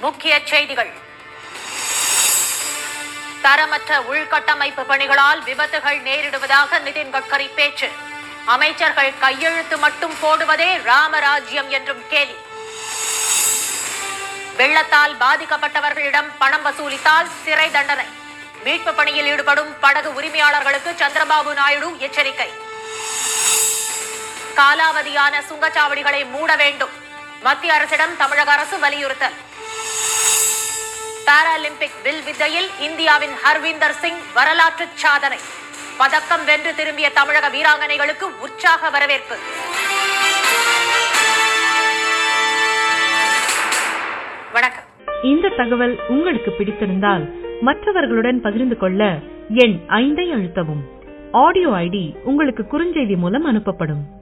முக்கிய செய்திகள் தரமற்ற உள்கட்டமைப்பு பணிகளால் விபத்துகள் நேரிடுவதாக நிதின் கட்கரி பேச்சு அமைச்சர்கள் கையெழுத்து மட்டும் போடுவதே ராமராஜ்யம் என்றும் கேலி வெள்ளத்தால் பாதிக்கப்பட்டவர்களிடம் பணம் வசூலித்தால் சிறை தண்டனை மீட்பு பணியில் ஈடுபடும் படகு உரிமையாளர்களுக்கு சந்திரபாபு நாயுடு எச்சரிக்கை காலாவதியான சுங்கச்சாவடிகளை மூட வேண்டும் மத்திய அரசிடம் தமிழக அரசு வலியுறுத்தல் பாராலிம்பிக் வில் வித்தையில் இந்தியாவின் ஹர்வீந்தர் சிங் வரலாற்று சாதனை பதக்கம் வென்று திரும்பிய தமிழக வீராங்கனைகளுக்கு உற்சாக வரவேற்பு வணக்கம் இந்த தகவல் உங்களுக்கு பிடித்திருந்தால் மற்றவர்களுடன் பகிர்ந்து கொள்ள எண் ஐந்தை அழுத்தவும் ஆடியோ ஐடி உங்களுக்கு குறுஞ்செய்தி மூலம் அனுப்பப்படும்